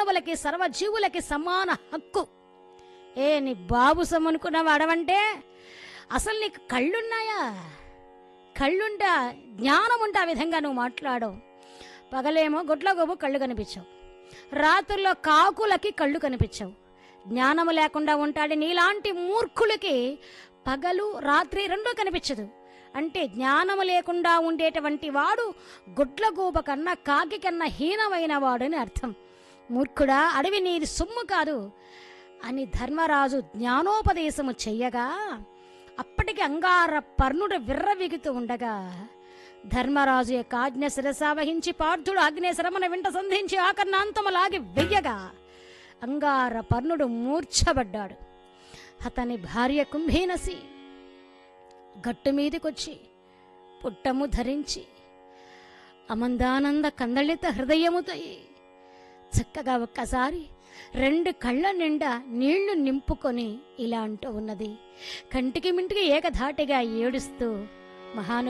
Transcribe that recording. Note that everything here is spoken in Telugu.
మానవులకి సర్వజీవులకి సమాన హక్కు ఏ నీ బాబు సొమ్మనుకున్నావు అడవంటే అసలు నీకు కళ్ళున్నాయా కళ్ళుంటా జ్ఞానం ఉంటే ఆ విధంగా నువ్వు మాట్లాడవు పగలేమో గొడ్ల గోబు కళ్ళు కనిపించవు రాత్రుల్లో కాకులకి కళ్ళు కనిపించవు జ్ఞానము లేకుండా ఉంటాడు నీలాంటి మూర్ఖులకి పగలు రాత్రి రెండూ కనిపించదు అంటే జ్ఞానము లేకుండా ఉండేటువంటి వాడు గుడ్లగూబ కన్నా కాకి కన్నా హీనమైన వాడని అర్థం మూర్ఖుడా అడవి నీది సొమ్ము కాదు అని ధర్మరాజు జ్ఞానోపదేశము చెయ్యగా అప్పటికి అంగార పర్ణుడు విర్రవిగుతూ ఉండగా ధర్మరాజు యొక్క ఆజ్ఞ శిరసావహించి పార్థుడు ఆగ్నేశరమున వింట సంధించి ఆకర్ణాంతము లాగి వెయ్యగా అంగార పర్ణుడు మూర్ఛబడ్డాడు అతని భార్య కుంభీనసి గట్టు మీదకొచ్చి పుట్టము ధరించి అమందానంద కందళిత హృదయముతో చక్కగా ఒక్కసారి రెండు కళ్ళ నిండా నీళ్లు నింపుకొని ఇలా అంటూ ఉన్నది కంటికి మింటికి ఏకధాటిగా ఏడుస్తూ మహాను